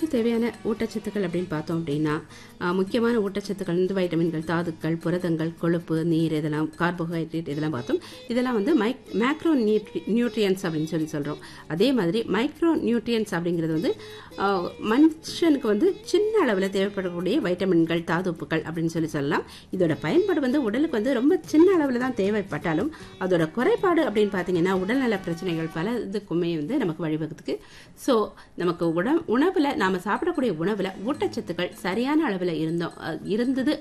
உடலுக்கு தேவையான ஊட்டச்சத்துக்கள் அப்படின்னு பார்த்தோம் அப்படின்னா ஆஹ், முக்கியமான ஊட்டச்சத்துக்கள் வந்து வைட்டமின்கள் தாதுக்கள் புரதங்கள் கொழுப்பு நீர் இதெல்லாம் கார்போஹைட்ரேட் இதெல்லாம் பார்த்தோம் இதெல்லாம் வந்து மைக் மேக்ரோ நியூட்ரி நியூட்ரியன்ஸ் அப்படின்னு சொல்லி சொல்கிறோம் அதே மாதிரி மைக்ரோ நியூட்ரியன்ஸ் அப்படிங்கிறது வந்து ஆஹ், மனுஷனுக்கு வந்து சின்ன அளவில் தேவைப்படக்கூடிய வைட்டமின்கள் தாதுப்புகள் அப்படின்னு சொல்லி சொல்லலாம் இதோட பயன்பாடு வந்து உடலுக்கு வந்து ரொம்ப சின்ன அளவில் தான் தேவைப்பட்டாலும் அதோட குறைபாடு அப்படின்னு பார்த்தீங்கன்னா உடல்நல பிரச்சனைகள் பல இதுக்குமே வந்து நமக்கு வழிவகுத்துக்கு ஸோ நமக்கு உட உணவில் நாம் சாப்பிடக்கூடிய உணவில் ஊட்டச்சத்துக்கள் சரியான அளவில் இருந்தோம் அஹ் இருந்தது